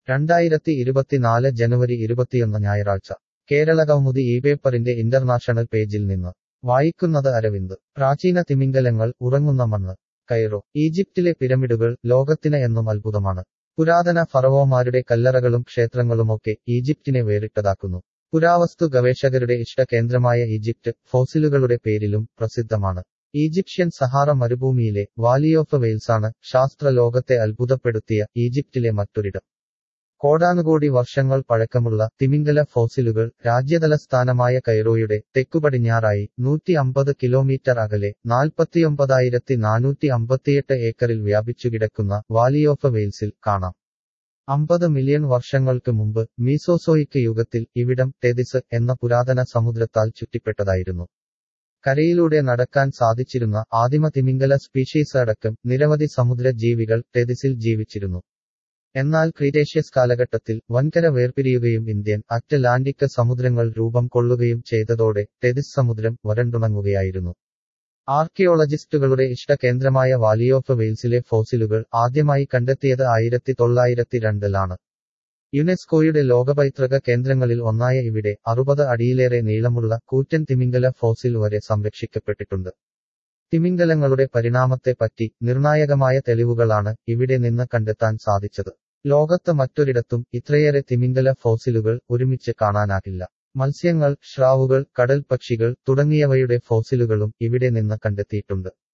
രണ്ടായിരത്തി ഇരുപത്തിനാല് ജനുവരി ഇരുപത്തിയൊന്ന് ഞായറാഴ്ച കേരള കൗമുദി ഈ പേപ്പറിന്റെ ഇന്റർനാഷണൽ പേജിൽ നിന്ന് വായിക്കുന്നത് അരവിന്ദ് പ്രാചീന തിമിംഗലങ്ങൾ ഉറങ്ങുന്ന മണ്ണ് കൈറോ ഈജിപ്തിലെ പിരമിഡുകൾ ലോകത്തിന് എന്നും അത്ഭുതമാണ് പുരാതന ഫറവോമാരുടെ കല്ലറകളും ക്ഷേത്രങ്ങളുമൊക്കെ ഈജിപ്തിനെ വേറിട്ടതാക്കുന്നു പുരാവസ്തു ഗവേഷകരുടെ ഇഷ്ടകേന്ദ്രമായ ഈജിപ്ത് ഫോസിലുകളുടെ പേരിലും പ്രസിദ്ധമാണ് ഈജിപ്ഷ്യൻ സഹാറ മരുഭൂമിയിലെ വാലി ഓഫ് വെയിൽസാണ് ശാസ്ത്രലോകത്തെ അത്ഭുതപ്പെടുത്തിയ ഈജിപ്തിലെ മറ്റൊരിടം കോടാനുകോടി വർഷങ്ങൾ പഴക്കമുള്ള തിമിംഗല ഫോസിലുകൾ രാജ്യതലസ്ഥാനമായ കൈറോയുടെ തെക്കുപടിഞ്ഞാറായി നൂറ്റി അമ്പത് കിലോമീറ്റർ അകലെ നാൽപ്പത്തിയൊമ്പതായിരത്തി നാനൂറ്റി അമ്പത്തിയെട്ട് ഏക്കറിൽ വ്യാപിച്ചുകിടക്കുന്ന വാലി ഓഫ് വെയിൽസിൽ കാണാം അമ്പത് മില്യൺ വർഷങ്ങൾക്ക് മുമ്പ് മീസോസോയിക് യുഗത്തിൽ ഇവിടം ടെതിസ് എന്ന പുരാതന സമുദ്രത്താൽ ചുറ്റിപ്പെട്ടതായിരുന്നു കരയിലൂടെ നടക്കാൻ സാധിച്ചിരുന്ന ആദിമ തിമിംഗല സ്പീഷീസ് അടക്കം നിരവധി സമുദ്ര ജീവികൾ ടെതിസിൽ ജീവിച്ചിരുന്നു എന്നാൽ ക്രീറ്റേഷ്യസ് കാലഘട്ടത്തിൽ വൻകര വേർപിരിയുകയും ഇന്ത്യൻ അറ്റ്ലാന്റിക് സമുദ്രങ്ങൾ രൂപം കൊള്ളുകയും ചെയ്തതോടെ ടെതിസ് സമുദ്രം വരണ്ടുണങ്ങുകയായിരുന്നു ആർക്കിയോളജിസ്റ്റുകളുടെ ഇഷ്ടകേന്ദ്രമായ വാലി ഓഫ് വെയിൽസിലെ ഫോസിലുകൾ ആദ്യമായി കണ്ടെത്തിയത് ആയിരത്തി തൊള്ളായിരത്തി രണ്ടിലാണ് യുനെസ്കോയുടെ ലോകപൈതൃക കേന്ദ്രങ്ങളിൽ ഒന്നായ ഇവിടെ അറുപത് അടിയിലേറെ നീളമുള്ള കൂറ്റൻ തിമിംഗല ഫോസിൽ വരെ സംരക്ഷിക്കപ്പെട്ടിട്ടുണ്ട് തിമിംഗലങ്ങളുടെ പരിണാമത്തെപ്പറ്റി നിർണായകമായ തെളിവുകളാണ് ഇവിടെ നിന്ന് കണ്ടെത്താൻ സാധിച്ചത് ലോകത്ത് മറ്റൊരിടത്തും ഇത്രയേറെ തിമിംഗല ഫോസിലുകൾ ഒരുമിച്ച് കാണാനാകില്ല മത്സ്യങ്ങൾ ശ്രാവുകൾ കടൽ പക്ഷികൾ തുടങ്ങിയവയുടെ ഫോസിലുകളും ഇവിടെ നിന്ന് കണ്ടെത്തിയിട്ടുണ്ട്